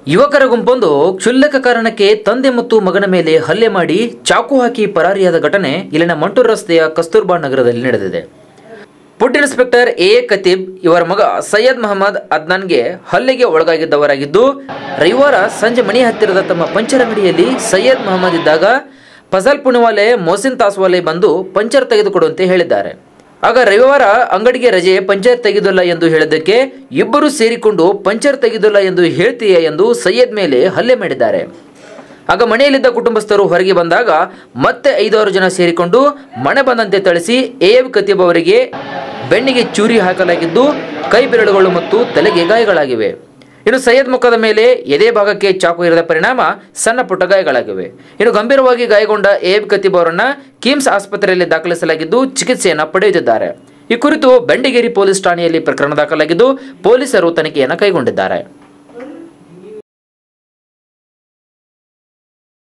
ಯುವಕರ ಗುಂಪೊಂದು ಕ್ಷುಲ್ಲಕ ಕಾರಣಕ್ಕೆ ತಂದೆ ಮತ್ತು ಮಗನ ಮೇಲೆ ಹಲ್ಲೆ ಮಾಡಿ ಚಾಕು ಹಾಕಿ ಪರಾರಿಯಾದ ಘಟನೆ ಇಲ್ಲಿನ ಮಂಟೂರು ರಸ್ತೆಯ ಕಸ್ತೂರ್ಬಾ ನಗರದಲ್ಲಿ ನಡೆದಿದೆ food inspector A A Khateeb ಇವರ ಮಗ ಸೈಯದ್ ಮಹಮ್ಮದ್ ಅದ್ನಾನ್ಗೆ ಹಲ್ಲೆಗೆ ಒಳಗಾಗಿದ್ದವರಾಗಿದ್ದು ರವಿವಾರ ಸಂಜೆ ಮನೆ ಹತ್ತಿರದ ತಮ್ಮ ಪಂಚರ್ ಅಂಗಡಿಯಲ್ಲಿ ಸೈಯದ್ ಮಹಮ್ಮದ್ ಇದ್ದಾಗ ಫಜಲ್ ಪುಣವಾಲೆ ಮೊಹಸಿನ್ ತಾಸ್ವಾಲೆ ಬಂದು ಪಂಚರ್ ತೆಗೆದುಕೊಡುವಂತೆ ಹೇಳಿದ್ದಾರೆ ಆಗ ರವಿವಾರ ಅಂಗಡಿಗೆ ರಜೆ ಪಂಚರ್ ತೆಗೆದಿಲ್ಲ ಎಂದು ಹೇಳಿದ್ದಕ್ಕೆ ಇಬ್ಬರು ಸೇರಿಕೊಂಡು ಪಂಚರ್ ತೆಗೆದಿಲ್ಲ ಎಂದು ಹೇಳ್ತೀಯಾ ಎಂದು ಸೈಯದ್ ಮೇಲೆ ಹಲ್ಲೆ ಮಾಡಿದ್ದಾರೆ ಆಗ ಮನೆಯಲ್ಲಿದ್ದ ಕುಟುಂಬಸ್ಥರು ಹೊರಗೆ ಬಂದಾಗ ಮತ್ತೆ ಐದಾರು ಜನ ಸೇರಿಕೊಂಡು ಮನೆ ಬಂದಂತೆ ಥಳಿಸಿ ಎಎಬ್ ಕತೀಬ್ ಅವರಿಗೆ ಬೆನ್ನಿಗೆ ಚೂರಿ ಹಾಕಲಾಗಿದ್ದು ಕೈ ಬೆರಳುಗಳು ಮತ್ತು ತಲೆಗೆ ಗಾಯಗಳಾಗಿವೆ ಇನ್ನು ಸೈಯದ್ ಮುಖದ ಮೇಲೆ ಎದೆ ಭಾಗಕ್ಕೆ ಚಾಕು ಇರದ ಪರಿಣಾಮ ಸಣ್ಣ ಪುಟ್ಟ ಗಾಯಗಳಾಗಿವೆ ಇನ್ನು ಗಂಭೀರವಾಗಿ ಗಾಯಗೊಂಡ ಎಎಬ್ ಕತೀಬ್ ಅವರನ್ನ ಕಿಮ್ಸ್ ಆಸ್ಪತ್ರೆಯಲ್ಲಿ ದಾಖಲಿಸಲಾಗಿದ್ದು ಚಿಕಿತ್ಸೆಯನ್ನು ಪಡೆಯುತ್ತಿದ್ದಾರೆ ಈ ಕುರಿತು ಬೆಂಡಿಗೇರಿ ಪೊಲೀಸ್ ಠಾಣೆಯಲ್ಲಿ ಪ್ರಕರಣ ದಾಖಲಾಗಿದ್ದು ಪೊಲೀಸರು ತನಿಖೆಯನ್ನು ಕೈಗೊಂಡಿದ್ದಾರೆ